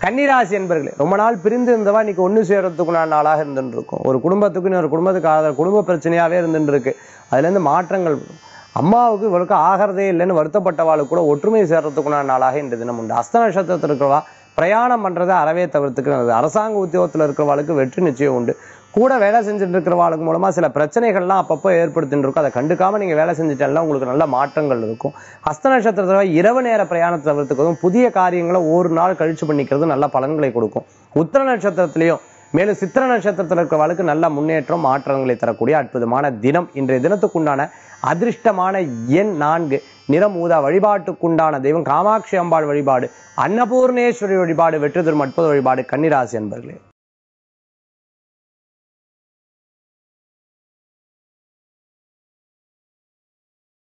கன்னிராசி என்பர்களே ரொம்ப நாள் பிரிந்து இருந்தவா இன்னைக்கு ஒன்று சேர்றதுக்குண்டான நாளாக இருந்துட்டு இருக்கும் ஒரு குடும்பத்துக்கு இன்னொரு குடும்பத்துக்கு ஆதரவு குடும்ப பிரச்சனையாவே இருந்துட்டு இருக்கு அதுல இருந்து மாற்றங்கள் வரும். அம்மாவுக்கு இவளுக்கு ஆகிறதே இல்லைன்னு வருத்தப்பட்டவாளுக்கு கூட ஒற்றுமை சேர்றதுக்குண்டான நாளாக இந்த தினம் உண்டு அஸ்த நட்சத்திரத்தில் இருக்கிறவா பிரயாணம் பண்றதை அறவே தவிர்த்துக்கிறது அரசாங்க உத்தியோகத்தில் இருக்கிறவாளுக்கு வெற்றி நிச்சயம் உண்டு கூட வேலை செஞ்சுட்டு இருக்கிறவாளுக்கு மூலமா சில பிரச்சனைகள்லாம் அப்பப்போ ஏற்படுத்திட்டு இருக்கும் அதை கண்டுக்காம நீங்க வேலை செஞ்சுட்டாலும் உங்களுக்கு நல்ல மாற்றங்கள் இருக்கும் ஹஸ்த நட்சத்திரத்தில் இரவு நேர பிரயாணத்தை தவிர்த்துக்கிறதும் புதிய காரியங்களை ஒரு நாள் கழிச்சு பண்ணிக்கிறது நல்ல பலன்களை கொடுக்கும் உத்திர நட்சத்திரத்திலையும் மேலும் சித்திர நட்சத்திரத்தில் இருக்கிறவளுக்கு நல்ல முன்னேற்றம் மாற்றங்களை தரக்கூடிய அற்புதமான தினம் இன்றைய தினத்துக்குண்டான அதிர்ஷ்டமான எண் நான்கு நிறம் ஊதா வழிபாட்டுக்குண்டான தெய்வம் காமாட்சி அம்பாள் வழிபாடு அன்னபூர்ணேஸ்வரி வழிபாடு வெற்றி தரும் அற்புத வழிபாடு கன்னிராசி என்பர்களே